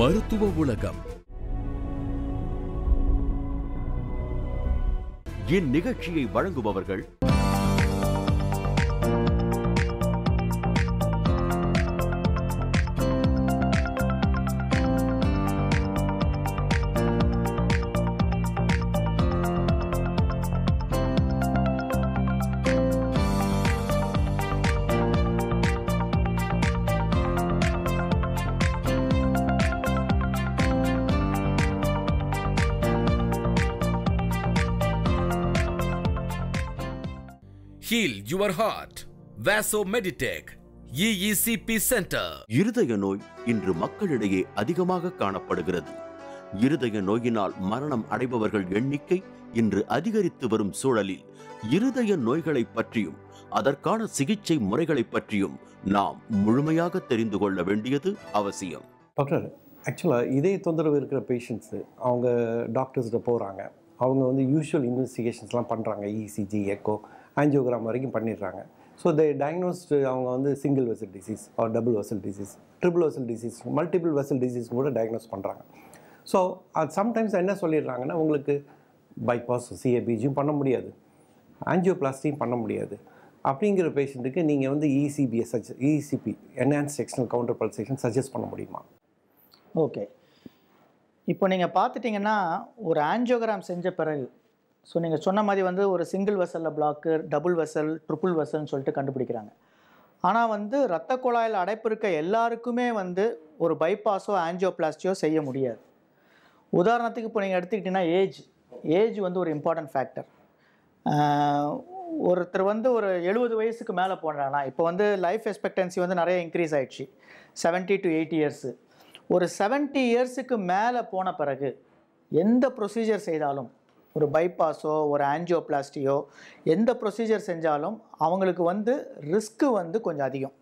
மருத்துவ உலகம் இந்நிகழ்ச்சியை வழங்குபவர்கள் Heal your heart Vaso Meditech EECP Centre இருதய நோய் இன்று மக்களிடையே அதிகமாக காணப்படுகிறது இருதய நோயினால் மரணம் அடைபவர்கள் எண்ணிக்கை இன்று அதிகரித்து வரும் சூழலில் இருதய நோய்களை பற்றியும் அதற்கான சிகிச்சை முறைகளை பற்றியும் நாம் முழுமையாக தெரிந்து கொள்ள வேண்டியது அவசியம் டாக்டர் ஆக்சுவலாக இதய தொந்தரவு இருக்கிற பேஷண்ட்ஸு அவங்க டாக்டர்ஸ்கிட்ட போகிறாங்க அவங்க வந்து யூஷுவல் இன்வெஸ்டிகேஷன்ஸ்லாம் பண்ணுறாங்க இசிஜி எக்கோ ஆஞ்சியோகிராம் வரைக்கும் பண்ணிடுறாங்க ஸோ தே டயக்னோஸ்டு அவங்க வந்து single vessel disease or double vessel disease triple vessel disease multiple vessel disease கூட டயக்னோஸ் பண்ணுறாங்க ஸோ அது சம்டைம்ஸ் என்ன சொல்லிடுறாங்கன்னா உங்களுக்கு பைபாஸ் சிஏபிஜியும் பண்ண முடியாது ஆஞ்சியோபிளாஸ்டியும் பண்ண முடியாது அப்படிங்கிற பேஷண்ட்டுக்கு நீங்கள் வந்து இசிபிஎஸ் சஜ் ECP enhance external counter pulsation suggest பண்ண முடியுமா ஓகே இப்போ நீங்கள் பார்த்துட்டிங்கன்னா ஒரு ஆஞ்சியோகிராம் செஞ்ச பிறகு ஸோ நீங்கள் சொன்ன மாதிரி வந்து ஒரு சிங்கிள் வெசலில் பிளாக்கு டபுள் வெசல் ட்ரிபிள் வெசல்னு சொல்லிட்டு கண்டுபிடிக்கிறாங்க ஆனால் வந்து இரத்த குழாயில் அடைப்பு இருக்க எல்லாருக்குமே வந்து ஒரு பைபாஸோ ஆஞ்சியோபிளாஸ்டியோ செய்ய முடியாது உதாரணத்துக்கு இப்போ நீங்கள் எடுத்துக்கிட்டிங்கன்னா ஏஜ் ஏஜ் வந்து ஒரு இம்பார்ட்டன்ட் ஃபேக்டர் ஒருத்தர் வந்து ஒரு எழுபது வயசுக்கு மேலே போனானா இப்போ வந்து லைஃப் எக்ஸ்பெக்டன்சி வந்து நிறைய இன்க்ரீஸ் ஆயிடுச்சு 70 டு எயிட்டி இயர்ஸு ஒரு 70 இயர்ஸுக்கு மேலே போன பிறகு எந்த ப்ரொசீஜர் செய்தாலும் ஒரு பைபாஸோ ஒரு ஆஞ்சியோபிளாஸ்டியோ எந்த ப்ரொசீஜர் செஞ்சாலும் அவங்களுக்கு வந்து ரிஸ்க்கு வந்து கொஞ்சம் அதிகம்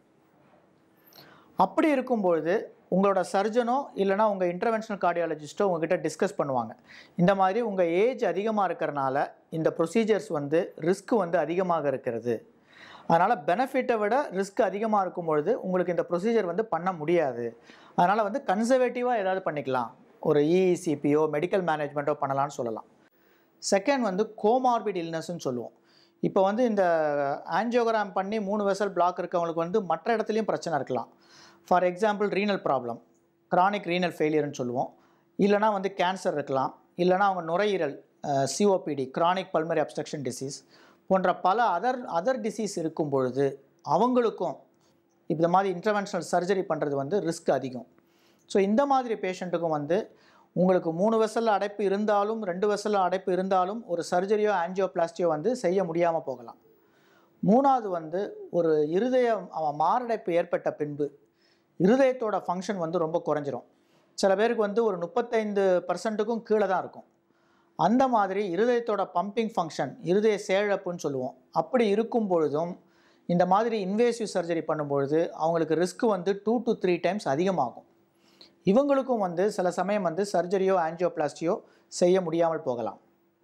அப்படி இருக்கும்பொழுது உங்களோட சர்ஜனோ இல்லைனா உங்கள் இன்டர்வென்ஷனல் கார்டியாலஜிஸ்ட்டோ உங்ககிட்ட டிஸ்கஸ் பண்ணுவாங்க இந்த மாதிரி உங்கள் ஏஜ் அதிகமாக இருக்கிறனால இந்த ப்ரொசீஜர்ஸ் வந்து ரிஸ்க் வந்து அதிகமாக இருக்கிறது அதனால் பெனிஃபிட்டை விட ரிஸ்க் அதிகமாக இருக்கும் பொழுது உங்களுக்கு இந்த ப்ரொசீஜர் வந்து பண்ண முடியாது அதனால் வந்து கன்சர்வேட்டிவாக ஏதாவது பண்ணிக்கலாம் ஒரு இஇசிபியோ மெடிக்கல் மேனேஜ்மெண்ட்டோ பண்ணலாம்னு சொல்லலாம் செகண்ட் வந்து கோமார்பிட் இல்னஸ்ன்னு சொல்லுவோம் இப்போ வந்து இந்த ஆஞ்சியோகிராம் பண்ணி மூணு வெசல் பிளாக் இருக்கவங்களுக்கு வந்து மற்ற இடத்துலையும் பிரச்சனை இருக்கலாம் for example renal problem chronic renal ஃபெயிலியர்னு சொல்லுவோம் இல்லைனா வந்து கேன்சர் இருக்கலாம் இல்லைனா அவங்க நுரையீரல் COPD chronic pulmonary obstruction disease போன்ற பல அதர் அதர் டிசீஸ் இருக்கும் பொழுது அவங்களுக்கும் இந்த மாதிரி இன்டர்வென்ஷனல் சர்ஜரி பண்ணுறது வந்து ரிஸ்க் அதிகம் ஸோ இந்த மாதிரி பேஷண்ட்டுக்கும் வந்து உங்களுக்கு மூணு வெசலில் அடைப்பு இருந்தாலும் ரெண்டு வெசலில் அடைப்பு இருந்தாலும் ஒரு சர்ஜரியோ ஆஞ்சியோபிளாஸ்டியோ வந்து செய்ய முடியாமல் போகலாம் மூணாவது வந்து ஒரு இருதய அவன் மாரடைப்பு ஏற்பட்ட பின்பு இருதயத்தோட ஃபங்க்ஷன் வந்து ரொம்ப குறைஞ்சிரும் சில பேருக்கு வந்து ஒரு முப்பத்தைந்து பர்சன்ட்டுக்கும் கீழே தான் இருக்கும் அந்த மாதிரி இருதயத்தோட பம்பிங் ஃபங்க்ஷன் இருதய செயழப்புன்னு சொல்லுவோம் அப்படி இருக்கும் பொழுதும் இந்த மாதிரி இன்வேசிவ் சர்ஜரி பண்ணும்பொழுது அவங்களுக்கு ரிஸ்க் வந்து டூ டு த்ரீ டைம்ஸ் அதிகமாகும் இவங்களுக்கும் வந்து சில சமயம் வந்து சர்ஜரியோ ஆஞ்சியோபிளாஸ்டியோ செய்ய முடியாமல் போகலாம்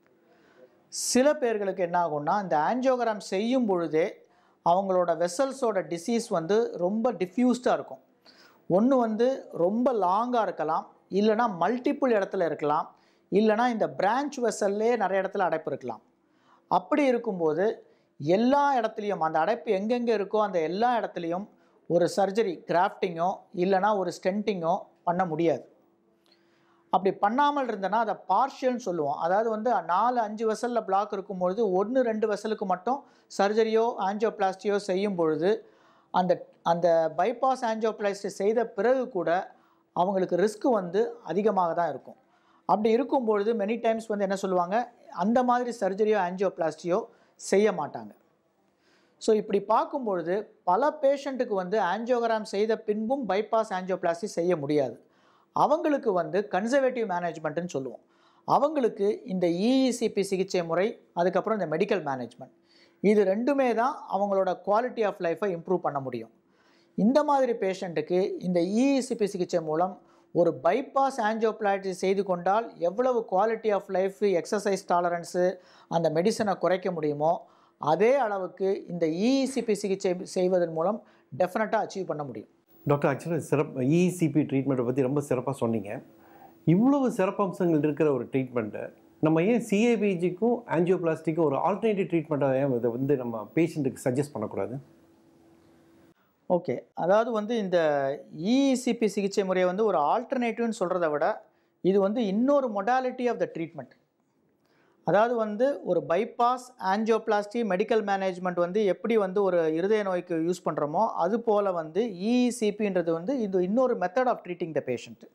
சில பேர்களுக்கு என்ன ஆகும்னா இந்த ஆஞ்சியோகிராம் செய்யும் பொழுதே அவங்களோட வெசல்ஸோட டிசீஸ் வந்து ரொம்ப டிஃப்யூஸ்டாக இருக்கும் ஒன்று வந்து ரொம்ப லாங்காக இருக்கலாம் இல்லைனா மல்டிபிள் இடத்துல இருக்கலாம் இல்லைனா இந்த பிரான்ச் வெசல்லே நிறைய இடத்துல அடைப்பு இருக்கலாம் அப்படி இருக்கும்போது எல்லா இடத்துலையும் அந்த அடைப்பு எங்கெங்கே இருக்கோ அந்த எல்லா இடத்துலையும் ஒரு சர்ஜரி கிராஃப்டிங்கோ இல்லைனா ஒரு ஸ்டென்ட்டிங்கோ பண்ண முடியாது அப்படி பண்ணாமல் இருந்தனா அதை பார்ஷியல்னு சொல்லுவோம் அதாவது வந்து நாலு அஞ்சு வெசலில் பிளாக் இருக்கும்பொழுது ஒன்று ரெண்டு வெசலுக்கு மட்டும் சர்ஜரியோ ஆஞ்சியோபிளாஸ்டியோ செய்யும் பொழுது அந்த அந்த பைபாஸ் ஆஞ்சியோபிளாஸ்டி செய்த பிறகு கூட அவங்களுக்கு ரிஸ்க் வந்து அதிகமாக தான் இருக்கும் அப்படி இருக்கும் பொழுது மெனி டைம்ஸ் வந்து என்ன சொல்லுவாங்க அந்த மாதிரி சர்ஜரியோ ஆஞ்சியோபிளாஸ்டியோ செய்ய மாட்டாங்க ஸோ இப்படி பார்க்கும்பொழுது பல பேஷண்ட்டுக்கு வந்து ஆஞ்சியோகிராம் செய்த பின்பும் பைபாஸ் ஆஞ்சியோபிளாஸ்டி செய்ய முடியாது அவங்களுக்கு வந்து கன்சர்வேட்டிவ் மேனேஜ்மெண்ட்டுன்னு சொல்லுவோம் அவங்களுக்கு இந்த இஇசிபி சிகிச்சை முறை அதுக்கப்புறம் இந்த மெடிக்கல் மேனேஜ்மெண்ட் இது ரெண்டுமே தான் அவங்களோட குவாலிட்டி ஆஃப் லைஃப்பை இம்ப்ரூவ் பண்ண முடியும் இந்த மாதிரி பேஷண்ட்டுக்கு இந்த இஇசிபி சிகிச்சை மூலம் ஒரு பைபாஸ் ஆஞ்சியோபிளாஸ்டி செய்து கொண்டால் எவ்வளவு quality of life exercise tolerance அந்த மெடிசனை குறைக்க முடியுமோ அதே அளவுக்கு இந்த இஇசிபி சிகிச்சை செய்வதன் மூலம் டெஃபினட்டாக அச்சீவ் பண்ண முடியும் டாக்டர் ஆக்சுவலாக சிறப்பு இசிபி ட்ரீட்மெண்ட்டை பற்றி ரொம்ப சிறப்பாக சொன்னீங்க இவ்வளவு சிறப்பம்சங்கள் இருக்கிற ஒரு ட்ரீட்மெண்ட்டை நம்ம ஏன் சிஏபிஜிக்கும் ஆஞ்சியோபிளாஸ்டிக்கும் ஒரு ஆல்டர்னேட்டிவ் ட்ரீட்மெண்ட்டாக ஏன் இதை வந்து நம்ம பேஷண்ட்டுக்கு சஜஸ்ட் பண்ணக்கூடாது ஓகே அதாவது வந்து இந்த இஇசிபி சிகிச்சை முறையை வந்து ஒரு ஆல்டர்னேட்டிவ்னு சொல்கிறத விட இது வந்து இன்னொரு மொடாலிட்டி ஆஃப் த ட்ரீட்மெண்ட் அதாவது வந்து ஒரு பைபாஸ் ஆஞ்சியோபிளாஸ்டி மெடிக்கல் மேனேஜ்மெண்ட் வந்து எப்படி வந்து ஒரு இருதய நோய்க்கு யூஸ் பண்ணுறோமோ அது போல் வந்து இஇசிபின்றது வந்து இது இன்னொரு method of treating the patient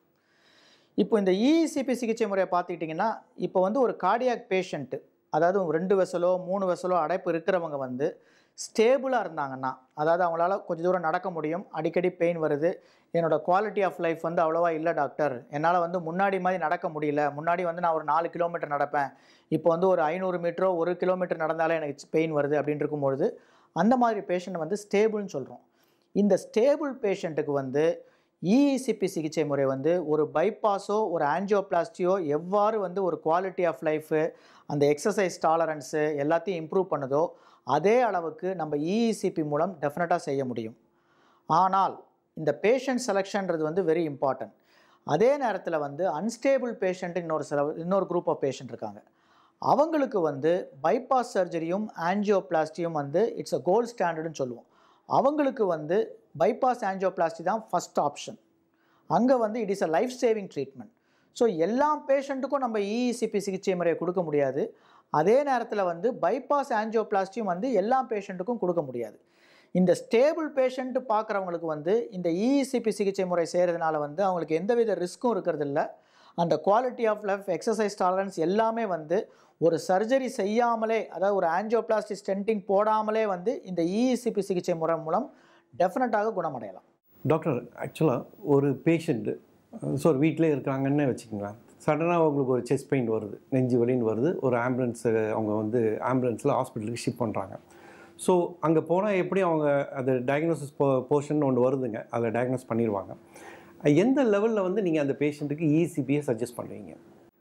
இப்போ இந்த இஇசிபி சிகிச்சை முறையை பார்த்துக்கிட்டிங்கன்னா இப்போ வந்து ஒரு கார்டியாக் பேஷண்ட்டு அதாவது ரெண்டு வெசலோ மூணு வெசலோ அடைப்பு இருக்கிறவங்க வந்து ஸ்டேபிளாக இருந்தாங்கன்னா அதாவது அவங்களால கொஞ்சம் தூரம் நடக்க முடியும் அடிக்கடி பெயின் வருது என்னோட குவாலிட்டி ஆஃப் லைஃப் வந்து அவ்வளோவா இல்லை டாக்டர் என்னால் வந்து முன்னாடி மாதிரி நடக்க முடியல முன்னாடி வந்து நான் ஒரு நாலு கிலோமீட்டர் நடப்பேன் இப்போ வந்து ஒரு ஐநூறு மீட்டரோ ஒரு கிலோமீட்டர் நடந்தாலே எனக்கு பெயின் வருது அப்படின்னு இருக்கும்பொழுது அந்த மாதிரி பேஷண்ட் வந்து ஸ்டேபிள்னு சொல்கிறோம் இந்த ஸ்டேபிள் பேஷண்ட்டுக்கு வந்து இஇசிபி சிகிச்சை முறை வந்து ஒரு பைபாஸோ ஒரு ஆஞ்சியோபிளாஸ்டியோ எவ்வாறு வந்து ஒரு குவாலிட்டி ஆஃப் லைஃபு அந்த எக்ஸசைஸ் டாலரன்ஸு எல்லாத்தையும் இம்ப்ரூவ் பண்ணுதோ அதே அளவுக்கு நம்ம இஇசிபி மூலம் டெஃபினட்டாக செய்ய முடியும் ஆனால் இந்த பேஷண்ட் செலெக்ஷன்றது வந்து வெரி இம்பார்ட்டன்ட் அதே நேரத்தில் வந்து அன்ஸ்டேபிள் பேஷண்ட் இன்னொரு சில இன்னொரு குரூப் ஆஃப் பேஷண்ட் இருக்காங்க அவங்களுக்கு வந்து பைபாஸ் சர்ஜரியும் ஆஞ்சியோபிளாஸ்டியும் வந்து இட்ஸ் அ கோல்ட் ஸ்டாண்டர்டுன்னு சொல்லுவோம் அவங்களுக்கு வந்து பைபாஸ் ஆஞ்சியோபிளாஸ்டி தான் ஃபஸ்ட் ஆப்ஷன் அங்கே வந்து it is a life saving treatment so எல்லா பேஷண்ட்டுக்கும் நம்ம இஇசிபி சிகிச்சை முறையை கொடுக்க முடியாது அதே நேரத்தில் வந்து பைபாஸ் ஆஞ்சியோபிளாஸ்டியும் வந்து எல்லா பேஷண்ட்டுக்கும் கொடுக்க முடியாது இந்த ஸ்டேபிள் பேஷண்ட்டு பார்க்குறவங்களுக்கு வந்து இந்த இஇசிபி சிகிச்சை முறை செய்கிறதுனால வந்து அவங்களுக்கு எந்தவித ரிஸ்க்கும் இருக்கிறது இல்ல அந்த quality of life exercise tolerance எல்லாமே வந்து ஒரு சர்ஜரி செய்யாமலே அதாவது ஒரு ஆஞ்சியோபிளாஸ்டி ஸ்டென்டிங் போடாமலே வந்து இந்த இஇசிபி சிகிச்சை முறை மூலம் டெஃபினட்டாக குணமடையலாம் டாக்டர் ஆக்சுவலாக ஒரு பேஷண்ட்டு ஸோ ஒரு வீட்டிலே இருக்காங்கன்னு வச்சுக்கோங்களேன் சடனாக அவங்களுக்கு ஒரு செஸ்ட் பெயின் வருது நெஞ்சு வலின்னு வருது ஒரு ஆம்புலன்ஸ் அவங்க வந்து ஆம்புலன்ஸில் ஹாஸ்பிட்டலுக்கு ஷிஃப்ட் பண்ணுறாங்க ஸோ அங்கே போனால் எப்படி அவங்க அது டயக்னோசிஸ் போ போர்ஷன் ஒன்று வருதுங்க அதை டயக்னோஸ் பண்ணிடுவாங்க எந்த லெவலில் வந்து நீங்கள் அந்த பேஷண்ட்டுக்கு இசிபியை சஜஸ்ட் பண்ணுவீங்க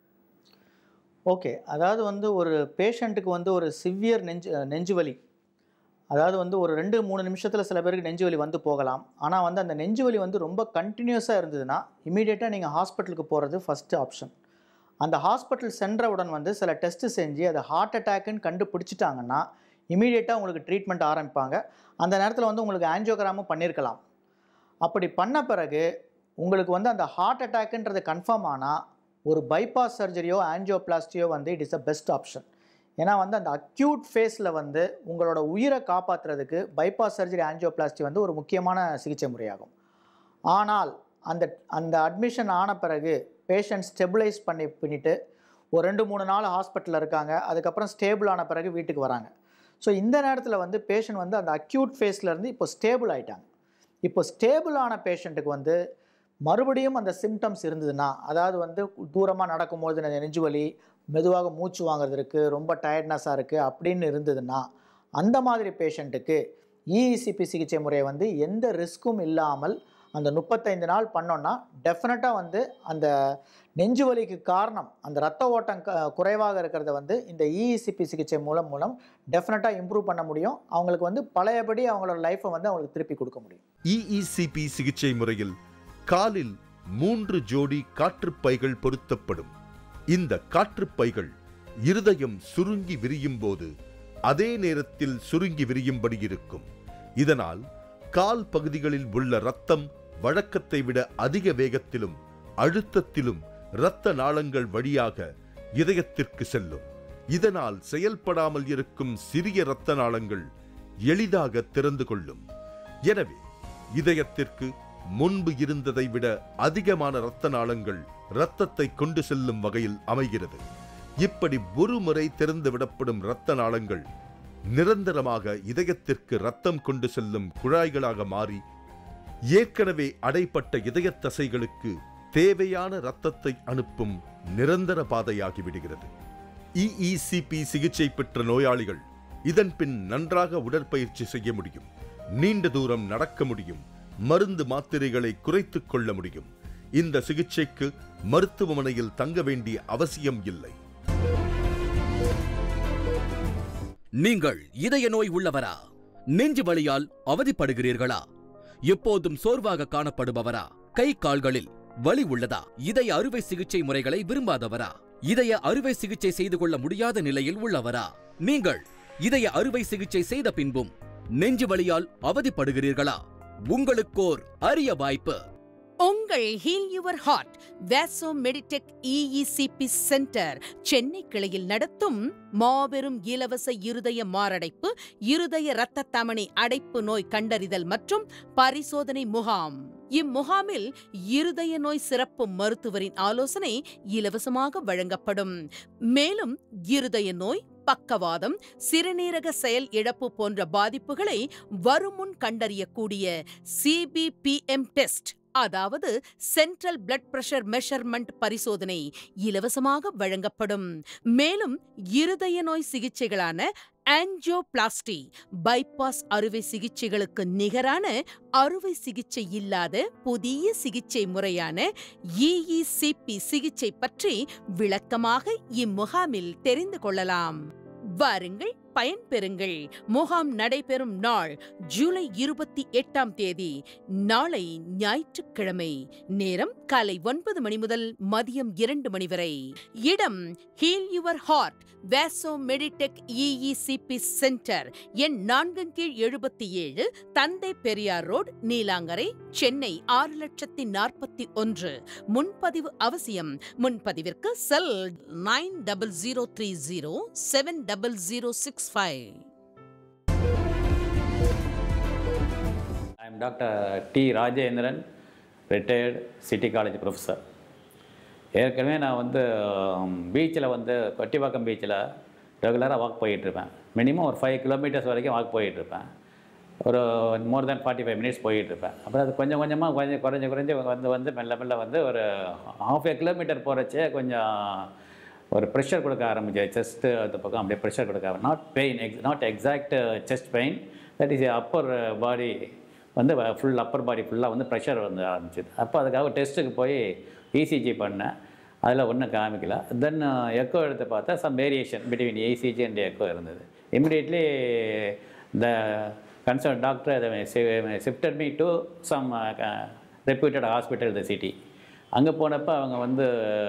ஓகே அதாவது வந்து ஒரு பேஷண்ட்டுக்கு வந்து ஒரு சிவியர் நெஞ்சு நெஞ்சு வலி அதாவது வந்து ஒரு ரெண்டு மூணு நிமிஷத்தில் சில பேருக்கு நெஞ்சு வலி வந்து போகலாம் ஆனால் வந்து அந்த நெஞ்சு வலி வந்து ரொம்ப கண்டினியூஸாக இருந்ததுன்னா இமீடியட்டாக நீங்கள் ஹாஸ்பிட்டலுக்கு போகிறது ஃபஸ்ட்டு ஆப்ஷன் அந்த ஹாஸ்பிட்டல் சென்றவுடன் வந்து சில டெஸ்ட்டு செஞ்சு அதை ஹார்ட் அட்டாக்குன்னு கண்டுபிடிச்சிட்டாங்கன்னா இமீடியட்டாக உங்களுக்கு ட்ரீட்மெண்ட் ஆரம்பிப்பாங்க அந்த நேரத்தில் வந்து உங்களுக்கு ஆஞ்சியோகிராமும் பண்ணியிருக்கலாம் அப்படி பண்ண பிறகு உங்களுக்கு வந்து அந்த ஹார்ட் அட்டாக்குன்றது கன்ஃபார்ம் ஆனால் ஒரு பைபாஸ் சர்ஜரியோ ஆஞ்சியோபிளாஸ்டியோ வந்து it is a best option ஏன்னா வந்து அந்த அக்யூட் ஃபேஸில் வந்து உங்களோட உயிரை காப்பாற்றுறதுக்கு பைபாஸ் சர்ஜரி ஆஞ்சியோபிளாஸ்டி வந்து ஒரு முக்கியமான சிகிச்சை முறையாகும் ஆனால் அந்த அந்த அட்மிஷன் ஆன பிறகு பேஷண்ட் ஸ்டெபிளைஸ் பண்ணி பண்ணிட்டு ஒரு ரெண்டு மூணு நாள் ஹாஸ்பிட்டலில் இருக்காங்க அதுக்கப்புறம் ஸ்டேபிள் ஆன பிறகு வீட்டுக்கு வராங்க ஸோ இந்த நேரத்தில் வந்து பேஷண்ட் வந்து அந்த அக்யூட் ஃபேஸ்லேருந்து இப்போ ஸ்டேபிள் ஆயிட்டாங்க இப்போ ஸ்டேபிள் ஆன பேஷண்ட்டுக்கு வந்து மறுபடியும் அந்த சிம்டம்ஸ் இருந்ததுன்னா அதாவது வந்து தூரமாக நடக்கும்போது நெ- நெஞ்சு வலி மெதுவாக மூச்சு வாங்குறது இருக்குது ரொம்ப டயர்ட்னஸாக இருக்குது அப்படின்னு இருந்ததுன்னா அந்த மாதிரி பேஷண்ட்டுக்கு இஇசிபி சிகிச்சை முறையை வந்து எந்த ரிஸ்க்கும் இல்லாமல் அந்த முப்பத்தைந்து நாள் பண்ணோன்னா டெஃபினட்டாக வந்து அந்த நெஞ்சு வலிக்கு காரணம் அந்த ரத்த ஓட்டம் க- குறைவாக இருக்கிறத வந்து இந்த இஇசிபி சிகிச்சை மூலம் மூலம் டெஃபினட்டாக இம்ப்ரூவ் பண்ண முடியும் அவங்களுக்கு வந்து பழையபடி அவங்களோட லைஃப்பை வந்து அவங்களுக்கு திருப்பி கொடுக்க முடியும் இஇசிபி சிகிச்சை முறையில் காலில் மூன்று ஜோடி காற்றுப்பைகள் பொருத்தப்படும் இந்த காற்றுப்பைகள் இருதயம் சுருங்கி விரியும் போது அதே நேரத்தில் சுருங்கி விரியும்படி இருக்கும் இதனால் கால் பகுதிகளில் உள்ள இரத்தம் வழக்கத்தை விட அதிக வேகத்திலும் அழுத்தத்திலும் இரத்த நாளங்கள் வழியாக இதயத்திற்கு செல்லும் இதனால் செயல்படாமல் இருக்கும் சிறிய இரத்த நாளங்கள் எளிதாக திறந்து கொள்ளும் எனவே இதயத்திற்கு முன்பு இருந்ததை விட அதிகமான இரத்த நாளங்கள் இரத்தத்தை கொண்டு செல்லும் வகையில் அமைகிறது இப்படி ஒரு முறை திறந்து விடப்படும் இரத்த நாளங்கள் நிரந்தரமாக இதயத்திற்கு இரத்தம் கொண்டு செல்லும் குழாய்களாக மாறி ஏற்கனவே அடைப்பட்ட இதயத் தசைகளுக்கு தேவையான இரத்தத்தை அனுப்பும் நிரந்தர பாதையாகி விடுகிறது இஇசிபி சிகிச்சை பெற்ற நோயாளிகள் இதன் பின் நன்றாக உடற்பயிற்சி செய்ய முடியும் நீண்ட தூரம் நடக்க முடியும் மருந்து மாத்திரைகளை குறைத்துக் கொள்ள முடியும் இந்த சிகிச்சைக்கு மருத்துவமனையில் தங்க வேண்டிய அவசியம் இல்லை நீங்கள் இதய நோய் உள்ளவரா நெஞ்சு வலியால் அவதிப்படுகிறீர்களா எப்போதும் சோர்வாக காணப்படுபவரா கை கால்களில் வலி உள்ளதா இதய அறுவை சிகிச்சை முறைகளை விரும்பாதவரா இதய அறுவை சிகிச்சை செய்து கொள்ள முடியாத நிலையில் உள்ளவரா நீங்கள் இதய அறுவை சிகிச்சை செய்த பின்பும் நெஞ்சு வலியால் அவதிப்படுகிறீர்களா உங்களுக்கோர் அரிய வாய்ப்பு உங்கள் heel your heart Vaso Meditech EECP centre Chennai கிளையில் நடத்தும் மாபெரும் இலவச இருதய மாரடைப்பு இருதய இரத்த தமனி அடைப்பு நோய் கண்டறிதல் மற்றும் பரிசோதனை முகாம் இம்முகாமில் இருதய நோய் சிறப்பு மருத்துவரின் ஆலோசனை இலவசமாக வழங்கப்படும் மேலும் இருதய நோய் பக்கவாதம் சிறுநீரக செயல் இழப்பு போன்ற பாதிப்புகளை வருமுன் கண்டறியக்கூடிய சிபிபிஎம் டெஸ்ட் அதாவது சென்ட்ரல் பிளட் பிரஷர் மெஷர்மெண்ட் பரிசோதனை இலவசமாக வழங்கப்படும் மேலும் இருதய நோய் சிகிச்சைகளான ஆஞ்சியோபிளாஸ்டி பைபாஸ் அறுவை சிகிச்சைகளுக்கு நிகரான அறுவை சிகிச்சை இல்லாத புதிய சிகிச்சை முறையான இஇசிபி சிகிச்சை பற்றி விளக்கமாக இம்முகாமில் தெரிந்து கொள்ளலாம் வாருங்கள் பயன்பெறுங்கள் முகாம் நடைபெறும் நாள் ஜூலை இருபத்தி எட்டாம் தேதி நாளை ஞாயிற்றுக்கிழமை நேரம் காலை ஒன்பது மணி முதல் மதியம் இரண்டு மணி வரை இடம் heel your heart Vaso Meditech EECP centre எண் நான்கு கீழ் எழுபத்தி ஏழு தந்தை பெரியார் ரோட் நீலாங்கரை சென்னை ஆறு லட்சத்தி நாற்பத்தி ஒன்று முன்பதிவு அவசியம் முன்பதிவிற்கு cell nine double zero three zero seven double zero six five I am Dr. T. Rajendran retired city college professor ஏற்கனவே நான் வந்து பீச்சில் வந்து கொட்டிவாக்கம் பீச்சில் ரெகுலராக வாக் போயிட்டுருப்பேன் மினிமம் ஒரு ஃபைவ் கிலோமீட்டர்ஸ் வரைக்கும் வாக் போயிட்டுருப்பேன் ஒரு more than forty five minutes போயிட்டுருப்பேன் அப்புறம் அது கொஞ்சம் கொஞ்சமாக கொஞ்சம் குறைஞ்சு குறைஞ்சு வந்து வந்து மெல்ல மெல்ல வந்து ஒரு ஹாஃப் ஏ கிலோமீட்டர் போகிறச்சே கொஞ்சம் ஒரு ப்ரெஷர் கொடுக்க ஆரம்பிச்சு செஸ்ட்டு அந்த பக்கம் அப்படியே ப்ரெஷர் கொடுக்க not pain ex not exact chest pain that is upper body வந்து ஃபுல் அப்பர் பாடி ஃபுல்லாக வந்து ப்ரெஷர் வந்து ஆரம்பிச்சிது அப்போ அதுக்காக டெஸ்ட்டுக்கு போய் இசிஜி பண்ணேன் அதில் ஒன்றும் காமிக்கல தென் எக்கோ எடுத்து பார்த்தா some variation between ECG and echo இருந்தது இமிடியட்லி த கன்சர்ன் டாக்டர் அதை shifted me to some reputed hospital the city அங்கே போனப்போ அவங்க வந்து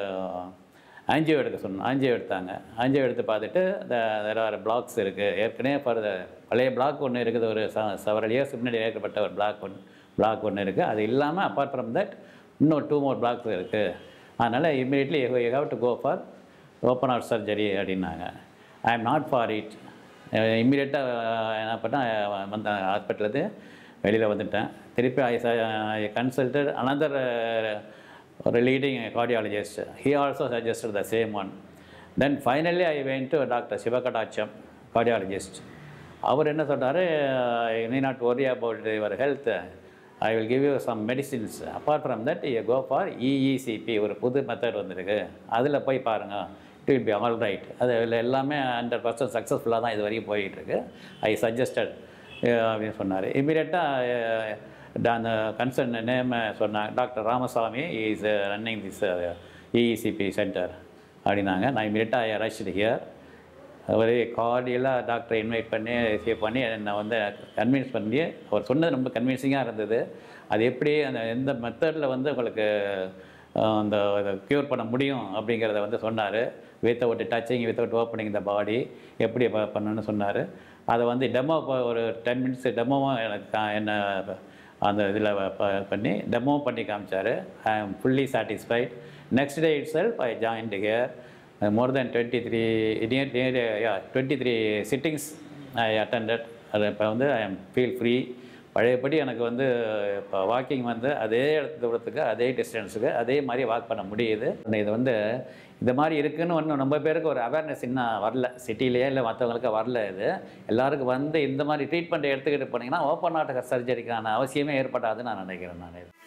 ஆஞ்சியோ எடுக்க சொன்னோம் ஆஞ்சியோ எடுத்தாங்க ஆஞ்சியோ எடுத்து பார்த்துட்டு வேறு வேறு பிளாக்ஸ் இருக்குது ஏற்கனவே ஃபார் பழைய பிளாக் ஒன்று இருக்குது ஒரு செவரல் இயர்ஸ் முன்னாடி ஏற்கப்பட்ட ஒரு பிளாக் ஒன்று பிளாக் ஒன்று இருக்குது அது இல்லாமல் அப்பார்ட் ஃப்ரம் தட் இன்னும் டூ மோர் பிளாக்ஸ் இருக்குது அதனால் immediately you have to go for open heart surgery அப்படின்னாங்க I am not for it இம்மீடியட்டாக என்ன பண்ணேன் வந்த ஹாஸ்பிட்டலுக்கு வெளியில் வந்துட்டேன் திருப்பி ஐ ஐ கன்சல்டட் அனதர் ஒரு leading cardiologist he also suggested the same one then finally I went to doctor Sivakadatcham cardiologist அவர் என்ன சொன்னார் நீ not worry about your health I will give you some medicines apart from that you go for EECP ஒரு புது method வந்திருக்கு அதில் போய் பாருங்கள் it will be all right அது எல்லாமே ஹண்ட்ரட் பர்சன்ட் சக்ஸஸ்ஃபுல்லாக தான் இது வரைக்கும் போயிட்டுருக்கு ஐ சஜஸ்டட் அப்படின்னு சொன்னார் இமீடியட்டாக அந்த கன்சர்ன் நேம் சொன்னாங்க doctor Ramasamy is running this EECP centre அப்படின்னாங்க நான் இமீடியட்டாக ஐ ரஷ்டு ஹியர் ஒரே கார்டியலாக டாக்டரை இன்வைட் பண்ணி ரிசீவ் பண்ணி என்னை வந்து கன்வின்ஸ் பண்ணி அவர் சொன்னது ரொம்ப கன்வின்சிங்காக இருந்தது அது எப்படி அந்த எந்த மெத்தடில் வந்து உங்களுக்கு அந்த க்யூர் பண்ண முடியும் அப்படிங்கிறத வந்து சொன்னார் without touching without opening the body எப்படி பண்ணணும்னு சொன்னார் அதை வந்து டெமோ ஒரு டென் மினிட்ஸ் டெமோவும் எனக்கு என்ன அந்த இதில் பண்ணி டெமோ பண்ணி காமிச்சார் I am fully satisfied next day itself I joined here more then twenty three near near yeah twenty three sittings I attended அது இப்போ வந்து ஐ எம் ஃபீல் ஃப்ரீ பழையபடி எனக்கு வந்து இப்போ வாக்கிங் வந்து அதே இடத்து தூரத்துக்கு அதே டிஸ்டன்ஸுக்கு அதே மாதிரி வாக் பண்ண முடியுது இது வந்து இந்த மாதிரி இருக்குன்னு ஒன்றும் ரொம்ப பேருக்கு ஒரு அவேர்னஸ் இன்னும் வரல சிட்டிலேயே இல்லை மற்றவங்களுக்கு வரல இது எல்லாருக்கும் வந்து இந்த மாதிரி ட்ரீட்மெண்ட் எடுத்துக்கிட்டு போனீங்கன்னா ஓப்பன் ஹார்ட் சர்ஜரிக்கான அவசியமே ஏற்படாதுன்னு நான் நினைக்கிறேன் நான் இது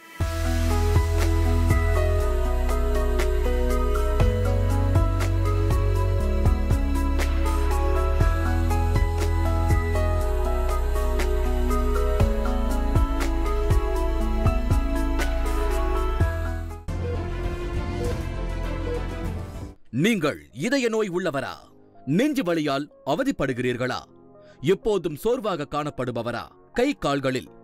நீங்கள் இதய நோய் உள்ளவரா நெஞ்சு வலியால் அவதிப்படுகிறீர்களா எப்போதும் சோர்வாக காணப்படுபவரா கை கால்களில்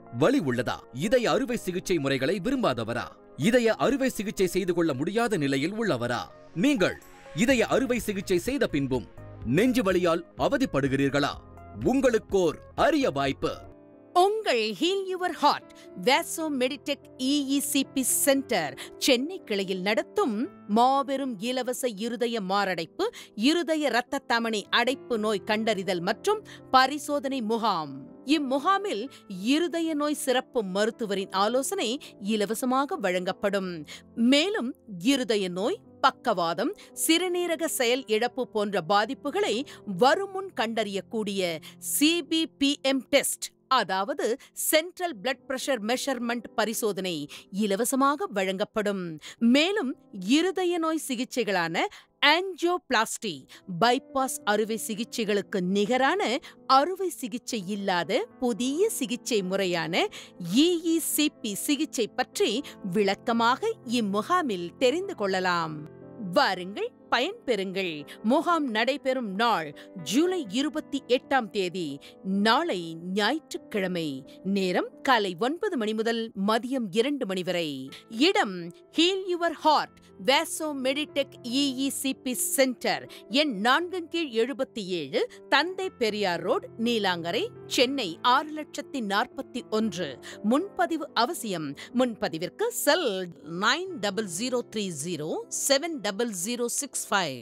வலி உள்ளதா இதய அறுவை சிகிச்சை முறைகளை விரும்பாதவரா இதய அறுவை சிகிச்சை செய்து கொள்ள முடியாத நிலையில் உள்ளவரா நீங்கள் இதய அறுவை சிகிச்சை செய்த பின்பும் நெஞ்சு வலியால் அவதிப்படுகிறீர்களா உங்களுக்கோர் அரிய வாய்ப்பு உங்கள் heel your heart Vaso Meditech EECP centre Chennai கிளையில் நடத்தும் மாபெரும் இலவச இருதய மாரடைப்பு இருதய இரத்த தமனி அடைப்பு நோய் கண்டறிதல் மற்றும் பரிசோதனை முகாம் இம்முகாமில் இருதய நோய் சிறப்பு மருத்துவரின் ஆலோசனை இலவசமாக வழங்கப்படும் மேலும் இருதய நோய் பக்கவாதம் சிறுநீரக செயல் இழப்பு போன்ற பாதிப்புகளை வருமுன் கண்டறியக்கூடிய சிபிபிஎம் டெஸ்ட் அதாவது சென்ட்ரல் பிளட் பிரஷர் மெஷர்மெண்ட் பரிசோதனை இலவசமாக வழங்கப்படும் மேலும் இருதய நோய் சிகிச்சைகளான ஆஞ்சியோபிளாஸ்டி பைபாஸ் அறுவை சிகிச்சைகளுக்கு நிகரான அறுவை சிகிச்சை இல்லாத புதிய சிகிச்சை முறையான இஇசிபி சிகிச்சை பற்றி விளக்கமாக இம்முகாமில் தெரிந்து கொள்ளலாம் வாருங்கள் பயன்பெறுங்கள் முகாம் நடைபெறும் நாள் ஜூலை இருபத்தி எட்டாம் தேதி நாளை ஞாயிற்றுக்கிழமை நேரம் காலை ஒன்பது மணி முதல் மதியம் இரண்டு மணி வரை இடம் heel your heart Vaso Meditech EECP centre எண் நான்கு கீழ் எழுபத்தி ஏழு தந்தை பெரியார் ரோடு நீலாங்கரை சென்னை ஆறு லட்சத்தி நாற்பத்தி ஒன்று முன்பதிவு அவசியம் முன்பதிவிற்கு cell nine double zero three zero seven double zero six five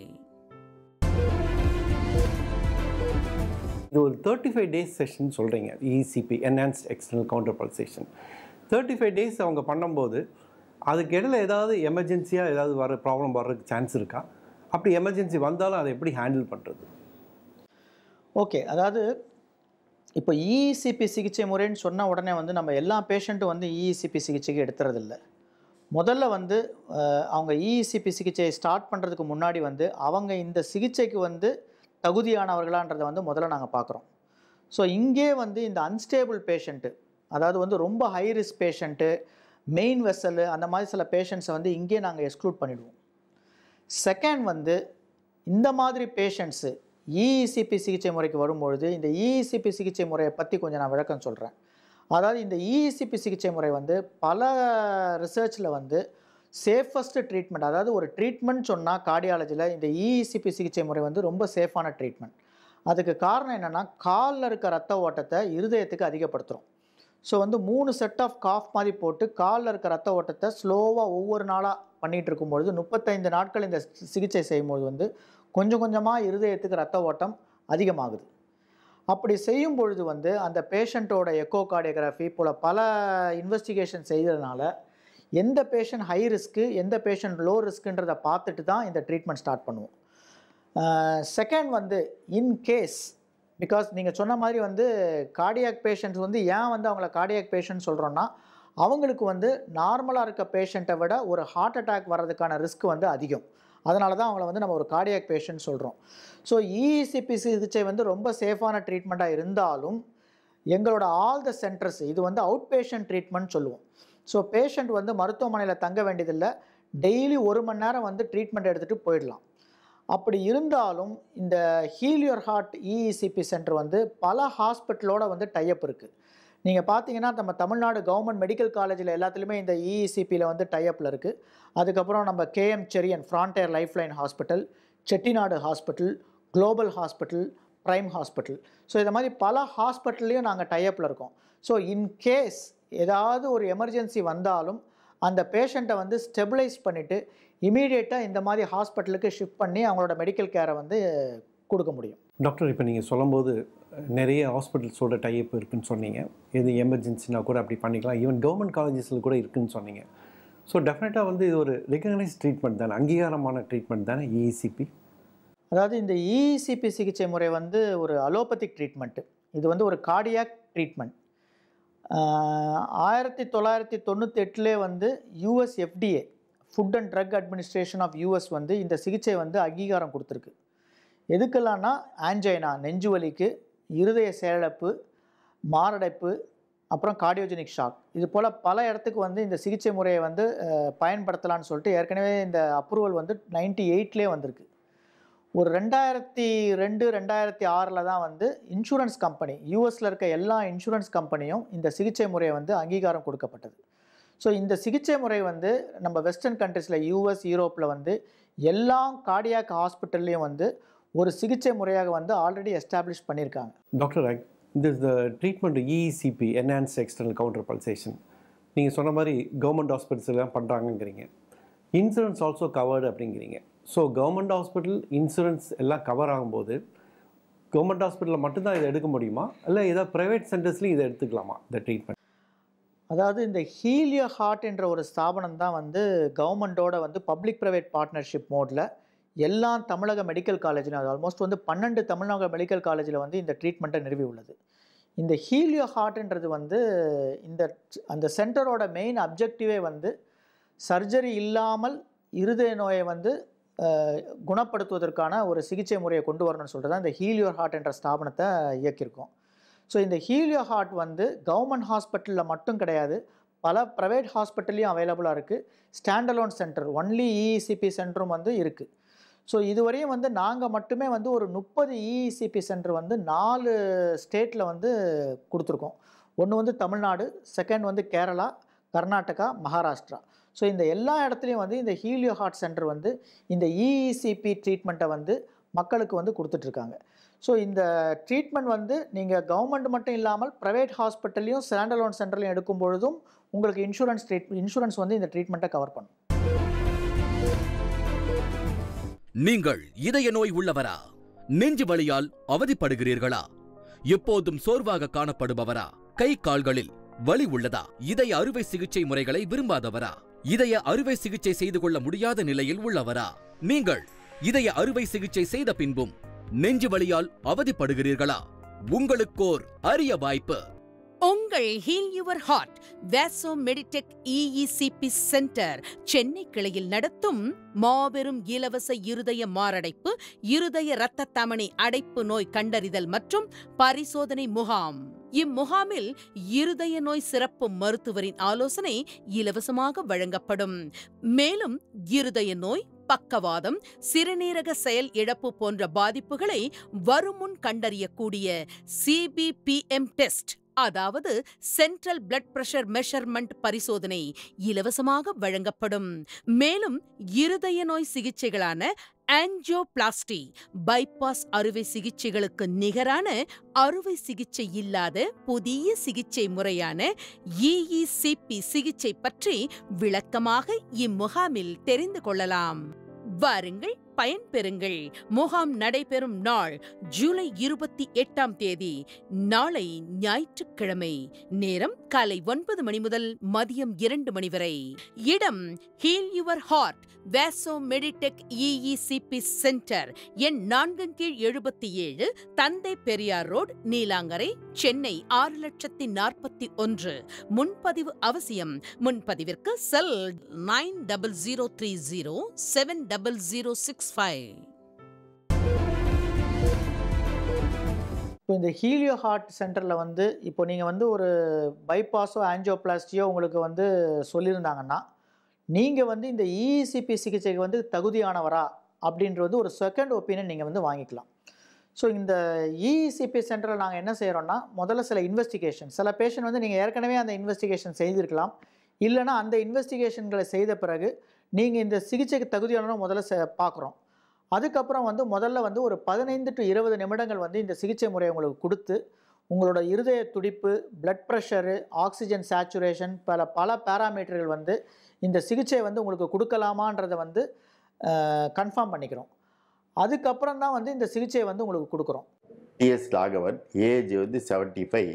இது ஒரு தேர்ட்டி ஃபைவ் டேஸ் செஷன் சொல்கிறீங்க ECP enhanced external counter pulsation thirty five days அவங்க பண்ணும்போது அதுக்கு இடையில ஏதாவது எமர்ஜென்சியாக ஏதாவது வர ப்ராப்ளம் வர்றதுக்கு சான்ஸ் இருக்கா அப்படி எமர்ஜென்சி வந்தாலும் அதை எப்படி ஹேண்டில் பண்ணுறது ஓகே அதாவது இப்போ இஇசிபி சிகிச்சை முறைன்னு சொன்ன உடனே வந்து நம்ம எல்லா பேஷண்ட்டும் வந்து இஇசிபி சிகிச்சைக்கு எடுத்துறதில்ல முதல்ல வந்து அஹ், அவங்க இஇசிபி சிகிச்சையை ஸ்டார்ட் பண்ணுறதுக்கு முன்னாடி வந்து அவங்க இந்த சிகிச்சைக்கு வந்து தகுதியானவர்களான்றதை வந்து முதல்ல நாங்கள் பார்க்குறோம் ஸோ இங்கே வந்து இந்த அன்ஸ்டேபிள் பேஷண்ட்டு அதாவது வந்து ரொம்ப high risk patient main vessel அந்த மாதிரி சில பேஷண்ட்ஸை வந்து இங்கே நாங்கள் எக்ஸ்க்ளூட் பண்ணிடுவோம் செகண்ட் வந்து இந்த மாதிரி பேஷண்ட்ஸு இஇசிபி சிகிச்சை முறைக்கு வரும்பொழுது இந்த இஇசிபி சிகிச்சை முறையை பற்றி கொஞ்சம் நான் விளக்கம் சொல்கிறேன் அதாவது இந்த இஇசிபி சிகிச்சை முறை வந்து பல ரிசர்ச்சில் வந்து சேஃபஸ்ட் ட்ரீட்மெண்ட் அதாவது ஒரு ட்ரீட்மெண்ட் சொன்னால் கார்டியாலஜியில் இந்த இஇசிபி சிகிச்சை முறை வந்து ரொம்ப சேஃபான ட்ரீட்மெண்ட் அதுக்கு காரணம் என்னென்னா காலில் இருக்க ரத்த ஓட்டத்தை இருதயத்துக்கு அதிகப்படுத்துகிறோம் ஸோ வந்து மூணு செட் ஆஃப் காஃப் மாதிரி போட்டு காலில் இருக்க ரத்த ஓட்டத்தை ஸ்லோவாக ஒவ்வொரு நாளாக பண்ணிகிட்டு இருக்கும்பொழுது முப்பத்தைந்து நாட்கள் இந்த சி- சிகிச்சை செய்யும்போது வந்து கொஞ்சம் கொஞ்சமாக இருதயத்துக்கு ரத்த ஓட்டம் அதிகமாகுது அப்படி செய்யும் பொழுது வந்து அந்த பேஷண்ட்டோட எக்கோ கார்டியோகிராஃபி போல் பல இன்வெஸ்டிகேஷன் செய்கிறதுனால எந்த பேஷண்ட் ஹை ரிஸ்க்கு எந்த பேஷண்ட் லோ ரிஸ்க்குன்றதை பார்த்துட்டு தான் இந்த ட்ரீட்மெண்ட் ஸ்டார்ட் பண்ணுவோம் செகண்ட் வந்து இன் கேஸ் பிகாஸ் நீங்கள் சொன்ன மாதிரி வந்து கார்டியாக் பேஷண்ட்ஸ் வந்து ஏன் வந்து அவங்கள கார்டியாக் பேஷண்ட் சொல்கிறோன்னா அவங்களுக்கு வந்து நார்மலாக இருக்க பேஷண்ட்டை விட ஒரு ஹார்ட் அட்டாக் வர்றதுக்கான ரிஸ்க் வந்து அதிகம் அதனால தான் அவங்கள வந்து நம்ம ஒரு கார்டியாக் பேஷண்ட் சொல்கிறோம் ஸோ இஇசிபி சிகிச்சை வந்து ரொம்ப சேஃபான ட்ரீட்மெண்ட்டாக இருந்தாலும் எங்களோட ஆல் த சென்டர்ஸ் இது வந்து அவுட் பேஷண்ட் ட்ரீட்மெண்ட் சொல்லுவோம் ஸோ பேஷண்ட் வந்து மருத்துவமனையில் தங்க வேண்டியதில்லை டெய்லி ஒரு மணி நேரம் வந்து ட்ரீட்மெண்ட் எடுத்துகிட்டு போயிடலாம் அப்படி இருந்தாலும் இந்த heal your heart EECP centre வந்து பல ஹாஸ்பிட்டலோட வந்து டைப் இருக்குது நீங்கள் பார்த்தீங்கன்னா நம்ம தமிழ்நாடு கவர்மெண்ட் மெடிக்கல் காலேஜில் எல்லாத்துலேயுமே இந்த இஇசிபியில் வந்து டைப்பில் இருக்குது அதுக்கப்புறம் நம்ம KM Cherian frontier lifeline hospital Chettinad hospital global hospital prime hospital so இந்த மாதிரி பல ஹாஸ்பிட்டல்லையும் நாங்கள் டைப்பில் இருக்கோம் ஸோ இன்கேஸ் ஏதாவது ஒரு எமர்ஜென்சி வந்தாலும் அந்த பேஷண்ட்டை வந்து ஸ்டெபிளைஸ் பண்ணிவிட்டு இமீடியட்டாக இந்த மாதிரி ஹாஸ்பிட்டலுக்கு ஷிஃப்ட் பண்ணி அவங்களோட மெடிக்கல் கேரை வந்து கொடுக்க முடியும் டாக்டர் இப்போ நீங்கள் சொல்லும்போது நிறைய ஹாஸ்பிட்டல்ஸோட டைப் இருக்குன்னு சொன்னீங்க எது எமர்ஜென்சினா கூட அப்படி பண்ணிக்கலாம் ஈவன் கவர்மெண்ட் காலேஜஸில் கூட இருக்குன்னு சொன்னீங்க ஸோ டெஃபினட்டாக வந்து இது ஒரு ரெகனைஸ் ட்ரீட்மெண்ட் தானே அங்கீகாரமான ட்ரீட்மெண்ட் தானே இஇசிபி அதாவது இந்த இஇசிபி சிகிச்சை முறை வந்து ஒரு அலோபதிக் ட்ரீட்மெண்ட்டு இது வந்து ஒரு கார்டியாக் ட்ரீட்மெண்ட் ஆயிரத்தி தொள்ளாயிரத்தி தொண்ணூற்றி எட்டுலே வந்து US FDA food and drug administration of US வந்து இந்த சிகிச்சை வந்து அங்கீகாரம் கொடுத்துருக்கு எதுக்கெல்லாம்னா ஆன்ஜைனா நெஞ்சு வலிக்கு இருதய செயலிழப்பு மாரடைப்பு அப்புறம் கார்டியோஜெனிக் ஷாக் இது போல் பல இடத்துக்கு வந்து இந்த சிகிச்சை முறையை வந்து அஹ், பயன்படுத்தலாம்னு சொல்லிட்டு ஏற்கனவே இந்த அப்ரூவல் வந்து நைன்டி எயிட்லேயே வந்திருக்கு ஒரு ரெண்டாயிரத்தி ரெண்டு ரெண்டாயிரத்தி ஆறில் தான் வந்து இன்சூரன்ஸ் கம்பெனி யூஎஸில் இருக்க எல்லா இன்சூரன்ஸ் கம்பெனியும் இந்த சிகிச்சை முறையை வந்து அங்கீகாரம் கொடுக்கப்பட்டது ஸோ இந்த சிகிச்சை முறை வந்து நம்ம வெஸ்டர்ன் கண்ட்ரீஸில் யூஎஸ் யூரோப்பில் வந்து எல்லா கார்டியாக் ஹாஸ்பிட்டல்லையும் வந்து ஒரு சிகிச்சை முறையாக வந்து ஆல்ரெடி எஸ்டாப்ளிஷ் பண்ணியிருக்காங்க டாக்டர் இந்த the treatment EECP enhance external counter pulsation நீங்கள் சொன்ன மாதிரி கவர்மெண்ட் ஹாஸ்பிட்டல்ஸ் எல்லாம் பண்ணுறாங்கங்கிறீங்க இன்சூரன்ஸ் ஆல்சோ கவர்டு அப்படிங்கிறீங்க ஸோ கவர்மெண்ட் ஹாஸ்பிட்டல் இன்சூரன்ஸ் எல்லாம் கவர் ஆகும்போது கவர்மெண்ட் ஹாஸ்பிட்டலில் மட்டும்தான் இதை எடுக்க முடியுமா இல்லை ஏதாவது ப்ரைவேட் சென்டர்ஸ்லையும் இதை எடுத்துக்கலாமா இந்த ட்ரீட்மெண்ட் அதாவது இந்த ஹீலியோ ஹார்ட் என்ற ஒரு ஸ்தாபனம் தான் வந்து கவர்மெண்ட்டோட வந்து பப்ளிக் ப்ரைவேட் பார்ட்னர்ஷிப் மோடில் எல்லா தமிழக மெடிக்கல் காலேஜிலும் அது ஆல்மோஸ்ட் வந்து பன்னெண்டு தமிழக மெடிக்கல் காலேஜில் வந்து இந்த ட்ரீட்மெண்ட்டை நிறுவி உள்ளது இந்த ஹீலியோ ஹார்ட்ன்றது வந்து இந்த அந்த சென்டரோட மெயின் அப்ஜெக்டிவே வந்து சர்ஜரி இல்லாமல் இருதய நோயை வந்து அஹ், குணப்படுத்துவதற்கான ஒரு சிகிச்சை முறையை கொண்டு வரணும்னு சொல்லிட்டு தான் இந்த ஹீலியோ ஹார்ட் என்ற ஸ்தாபனத்தை இயக்கியிருக்கோம் ஸோ இந்த ஹீலியோ ஹார்ட் வந்து கவர்மெண்ட் ஹாஸ்பிட்டலில் மட்டும் கிடையாது பல ப்ரைவேட் ஹாஸ்பிட்டல்லையும் அவைலபிளாக இருக்குது ஸ்டாண்டலோன் சென்டர் ஒன்லி இஇசிபி சென்டரும் வந்து இருக்குது ஸோ இதுவரையும் வந்து நாங்கள் மட்டுமே வந்து ஒரு முப்பது இஇசிபி சென்டர் வந்து நாலு ஸ்டேட்டில் வந்து கொடுத்துருக்கோம் ஒன்று வந்து தமிழ்நாடு செகண்ட் வந்து கேரளா கர்நாடகா மகாராஷ்டிரா ஸோ இந்த எல்லா இடத்துலையும் வந்து இந்த ஹீலியோ ஹார்ட் சென்டர் வந்து இந்த இஇசிபி ட்ரீட்மெண்ட்டை வந்து மக்களுக்கு வந்து கொடுத்துட்ருக்காங்க ஸோ இந்த ட்ரீட்மெண்ட் வந்து நீங்கள் கவர்மெண்ட் மட்டும் இல்லாமல் ப்ரைவேட் ஹாஸ்பிட்டல்லையும் ஸ்டாண்டலோன் சென்டர்லையும் எடுக்கும் பொழுதும் உங்களுக்கு இன்சூரன்ஸ் ட்ரீட் இன்சூரன்ஸ் வந்து இந்த ட்ரீட்மெண்ட்டை கவர் பண்ணும் நீங்கள் இதய நோய் உள்ளவரா நெஞ்சு வலியால் அவதிப்படுகிறீர்களா எப்போதும் சோர்வாக காணப்படுபவரா கை கால்களில் வலி உள்ளதா இதய அறுவை சிகிச்சை முறைகளை விரும்பாதவரா இதய அறுவை சிகிச்சை செய்து கொள்ள முடியாத நிலையில் உள்ளவரா நீங்கள் இதய அறுவை சிகிச்சை செய்த பின்பும் நெஞ்சு வலியால் அவதிப்படுகிறீர்களா உங்களுக்கோர் அரிய வாய்ப்பு உங்கள் heel your heart Vaso Meditech EECP centre Chennai கிளையில் நடத்தும் மாபெரும் இலவச இருதய மாரடைப்பு இருதய இரத்த தமனி அடைப்பு நோய் கண்டறிதல் மற்றும் பரிசோதனை முகாம் இம்முகாமில் இருதய நோய் சிறப்பு மருத்துவரின் ஆலோசனை இலவசமாக வழங்கப்படும் மேலும் இருதய நோய் பக்கவாதம் சிறுநீரக செயல் இழப்பு போன்ற பாதிப்புகளை வருமுன் கண்டறியக்கூடிய சிபிபிஎம் டெஸ்ட் அதாவது சென்ட்ரல் பிளட் பிரஷர் மெஷர்மெண்ட் பரிசோதனை இலவசமாக வழங்கப்படும் மேலும் இருதய நோய் சிகிச்சைகளான ஆஞ்சியோபிளாஸ்டி பைபாஸ் அறுவை சிகிச்சைகளுக்கு நிகரான அறுவை சிகிச்சை இல்லாத புதிய சிகிச்சை முறையான இஇசிபி சிகிச்சை பற்றி விளக்கமாக இம்முகாமில் தெரிந்து கொள்ளலாம் வாருங்கள் பயன்பெறுங்கள் முகாம் நடைபெறும் நாள் ஜூலை இருபத்தி எட்டாம் தேதி நாளை ஞாயிற்றுக்கிழமை நேரம் காலை ஒன்பது மணி முதல் மதியம் இரண்டு மணி வரை இடம் heel your heart Vaso Meditech EECP centre எண் நான்கு கீழ் எழுபத்தி ஏழு தந்தை பெரியார் ரோட் நீலாங்கரை சென்னை ஆறு லட்சத்தி நாற்பத்தி ஒன்று முன்பதிவு அவசியம் முன்பதிவிற்கு cell nine double zero three zero seven double zero six five இப்போ இந்த ஹீலியோ ஹார்ட் சென்டரில் வந்து இப்போ நீங்கள் வந்து ஒரு பைபாஸோ ஆஞ்சியோபிளாஸ்டியோ உங்களுக்கு வந்து சொல்லியிருந்தாங்கன்னா நீங்கள் வந்து இந்த இஇசிபி சிகிச்சைக்கு வந்து தகுதியானவரா அப்படின்றது ஒரு செகண்ட் ஒப்பீனியன் நீங்கள் வந்து வாங்கிக்கலாம் ஸோ இந்த இஇசிபி சென்டரில் நாங்கள் என்ன செய்கிறோன்னா முதல்ல சில இன்வெஸ்டிகேஷன் சில பேஷண்ட் வந்து நீங்கள் ஏற்கனவே அந்த இன்வெஸ்டிகேஷன் செய்திருக்கலாம் இல்லைனா அந்த இன்வெஸ்டிகேஷன்களை செய்த பிறகு நீங்கள் இந்த சிகிச்சைக்கு தகுதியானவங்க முதல்ல செ- பார்க்குறோம் அதுக்கப்புறம் வந்து முதல்ல வந்து ஒரு பதினைந்து டு இருபது நிமிடங்கள் வந்து இந்த சிகிச்சை முறையை உங்களுக்கு கொடுத்து உங்களோட இருதய துடிப்பு பிளட் ப்ரெஷரு ஆக்சிஜன் சேச்சுரேஷன் பல பல பேராமீட்டர்கள் வந்து இந்த சிகிச்சை வந்து உங்களுக்கு கொடுக்கலாமான்றதை வந்து கன்ஃபார்ம் பண்ணிக்கிறோம் அதுக்கப்புறம் தான் வந்து இந்த சிகிச்சையை வந்து உங்களுக்கு கொடுக்குறோம் டிஎஸ் ராகவன் ஏஜ் வந்து செவன்ட்டி ஃபைவ்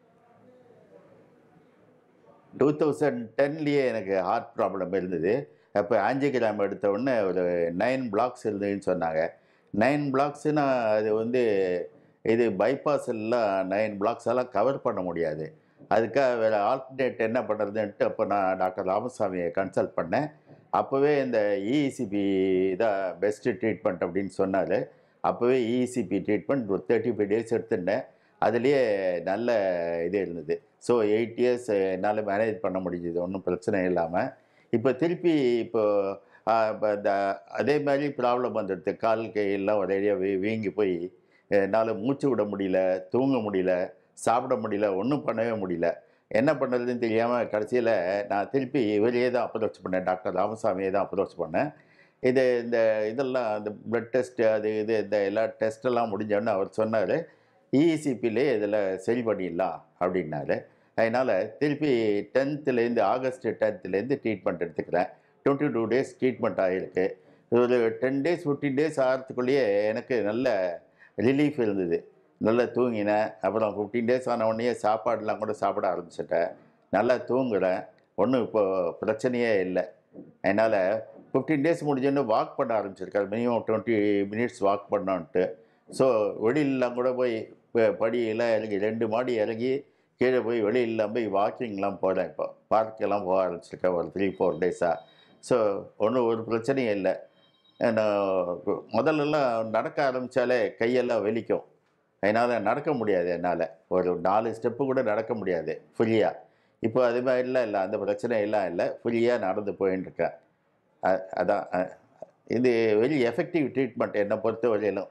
டூ தௌசண்ட் டென்லேயே எனக்கு ஹார்ட் ப்ராப்ளம் இருந்தது அப்போ ஆஞ்சியோகிராம் எடுத்த உடனே ஒரு நைன் பிளாக்ஸ் இருந்ததுன்னு சொன்னாங்க நைன் பிளாக்ஸ்னா அது வந்து இது bypass எல்லாம் நைன் பிளாக்ஸ் எல்லாம் கவர் பண்ண முடியாது அதுக்காக வேறு ஆல்டர்னேட் என்ன பண்ணுறதுன்ட்டு அப்போ நான் டாக்டர் ராமசாமியை கன்சல்ட் பண்ணேன் அப்போவே இந்த இஇசிபி தான் பெஸ்ட்டு ட்ரீட்மெண்ட் அப்படின்னு சொன்னார் அப்போவே இஇசிபி ட்ரீட்மெண்ட் ஒரு தேர்ட்டி ஃபைவ் டேஸ் எடுத்துட்டேன் அதுலேயே நல்ல இது இருந்தது ஸோ எயிட் இயர்ஸ் என்னால் மேனேஜ் பண்ண முடிஞ்சுது ஒன்றும் பிரச்சனை இல்லாமல் இப்போ திருப்பி இப்போ இப்போ இந்த அதே மாதிரி ப்ராப்ளம் வந்துடுது கால் கையெல்லாம் ஒரேடியாக வீ வீங்கி போய் என்னால் மூச்சு விட முடியல தூங்க முடியல சாப்பிட முடியல ஒன்றும் பண்ணவே முடியல என்ன பண்ணுறதுன்னு தெரியாமல் கடைசியில் நான் திருப்பி இவரையே தான் அப்ரோச் பண்ணேன் டாக்டர் ராமசாமியை தான் அப்ரோச் பண்ணேன் இது இந்த இதெல்லாம் இந்த ப்ளட் டெஸ்ட்டு அது இது இந்த எல்லா டெஸ்ட்டெல்லாம் முடிஞ்சோடனே அவர் சொன்னார் இஇசிபிலே இதில் சரி பண்ணிடலாம் அப்படின்னாரு அதனால் திருப்பி டென்த்துலேருந்து ஆகஸ்ட் டென்த்துலேருந்து ட்ரீட்மெண்ட் எடுத்துக்கிறேன் டுவெண்ட்டி டூ டேஸ் ட்ரீட்மெண்ட் ஆகிருக்கு ஒரு டென் டேஸ் ஃபிஃப்டீன் டேஸ் ஆகிறதுக்குள்ளேயே எனக்கு நல்ல ரிலீஃப் இருந்தது நல்லா தூங்கினேன் அப்புறம் ஃபிஃப்டீன் டேஸ் ஆன உடனே சாப்பாடுலாம் கூட சாப்பிட ஆரம்பிச்சிட்டேன் நல்லா தூங்குறேன் ஒன்றும் இப்போ பிரச்சனையே இல்லை அதனால் ஃபிஃப்டீன் டேஸ் முடிஞ்சோன்னு வாக் பண்ண ஆரம்பிச்சிருக்கேன் மினிமம் டுவெண்ட்டி மினிட்ஸ் வாக் பண்ணோன்ட்டு ஸோ வெளியிலலாம் கூட போய் ப- படியெல்லாம் இறங்கி ரெண்டு மாடி இறங்கி கீழே போய் வெளியிலாம் போய் வாக்கிங்லாம் போகிறேன் இப்போ பார்க்கெல்லாம் போக ஆரம்பிச்சிருக்கேன் ஒரு த்ரீ ஃபோர் டேஸாக ஸோ ஒன்றும் ஒரு பிரச்சனையும் இல்லை நான் முதல்லலாம் நடக்க ஆரம்பித்தாலே கையெல்லாம் வலிக்கும் அதனால் நடக்க முடியாது என்னால் ஒரு நாலு ஸ்டெப்பு கூட நடக்க முடியாது ஃப்ரீயாக இப்போ அது மாதிரிலாம் இல்லை அந்த பிரச்சனை எல்லாம் இல்லை ஃப்ரீயாக நடந்து போயின்னு இருக்கேன் அ- அதான் அ- இது வெரி எஃபெக்டிவ் ட்ரீட்மெண்ட் என்னை பொறுத்த வரையிலும்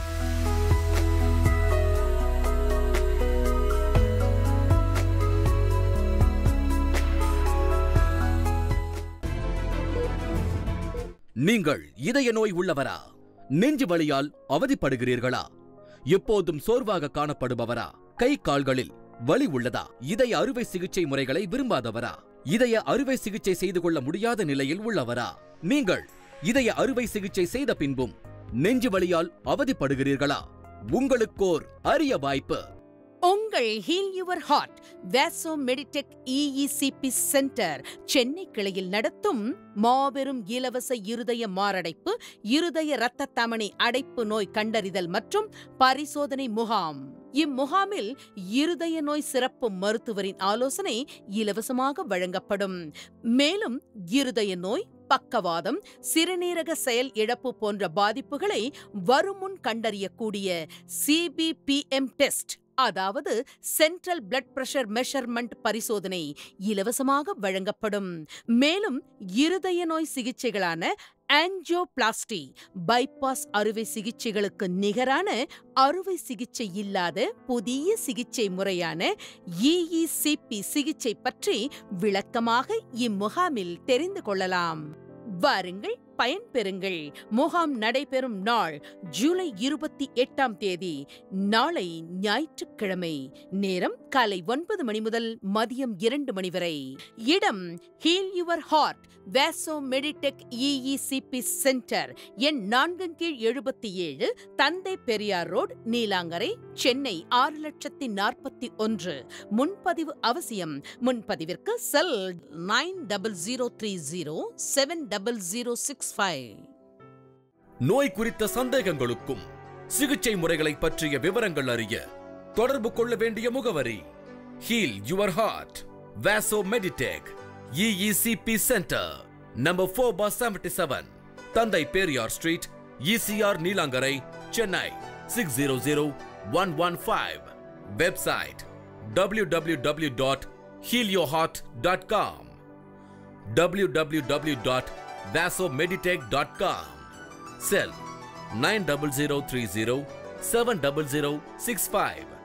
நீங்கள் இதய நோய் உள்ளவரா நெஞ்சு வலியால் அவதிப்படுகிறீர்களா எப்போதும் சோர்வாக காணப்படுபவரா கை கால்களில் வலி உள்ளதா இதய அறுவை சிகிச்சை முறைகளை விரும்பாதவரா இதய அறுவை சிகிச்சை செய்து கொள்ள முடியாத நிலையில் உள்ளவரா நீங்கள் இதய அறுவை சிகிச்சை செய்த பின்பும் நெஞ்சு வலியால் அவதிப்படுகிறீர்களா உங்களுக்கோர் அரிய வாய்ப்பு உங்கள் heel your heart Vaso Meditech EECP centre Chennai கிளையில் நடத்தும் மாபெரும் இலவச இருதய மாரடைப்பு இருதய இரத்த தமனி அடைப்பு நோய் கண்டறிதல் மற்றும் பரிசோதனை முகாம் இம்முகாமில் இருதய நோய் சிறப்பு மருத்துவரின் ஆலோசனை இலவசமாக வழங்கப்படும் மேலும் இருதய நோய் பக்கவாதம் சிறுநீரக செயல் இழப்பு போன்ற பாதிப்புகளை வருமுன் கண்டறியக்கூடிய சிபிபிஎம் டெஸ்ட் அதாவது சென்ட்ரல் பிளட் பிரஷர் மெஷர்மெண்ட் பரிசோதனை இலவசமாக வழங்கப்படும் மேலும் இருதய நோய் சிகிச்சைகளான ஆஞ்சியோபிளாஸ்டி பைபாஸ் அறுவை சிகிச்சைகளுக்கு நிகரான அறுவை சிகிச்சை இல்லாத புதிய சிகிச்சை முறையான இஇசிபி சிகிச்சை பற்றி விளக்கமாக இம்முகாமில் தெரிந்து கொள்ளலாம் வாருங்கள் பயன்பெறுங்கள் முகாம் நடைபெறும் நாள் ஜூலை இருபத்தி எட்டாம் தேதி நாளை ஞாயிற்றுக்கிழமை நேரம் காலை ஒன்பது மணி முதல் மதியம் இரண்டு மணி வரை இடம் heel your heart Vaso Meditech EECP centre எண் நான்கு கீழ் எழுபத்தி ஏழு தந்தை பெரியார் ரோட் நீலாங்கரை சென்னை ஆறு லட்சத்தி நாற்பத்தி ஒன்று முன்பதிவு அவசியம் முன்பதிவிற்கு cell nine double zero three zero seven double zero six five நோய் குறித்த சந்தேகங்களுக்கும் சிகிச்சை முறைகளை பற்றிய விவரங்கள் அறிய தொடர்பு கொள்ள வேண்டிய முகவரி heal your heart Vaso Meditech EECP centre number four bar seventy seven Thanthai Periyar street ECR Neelankarai Chennai six zero zero one one five website W W W dot heal dot com www.vasomeditech.com Cell 9030 70065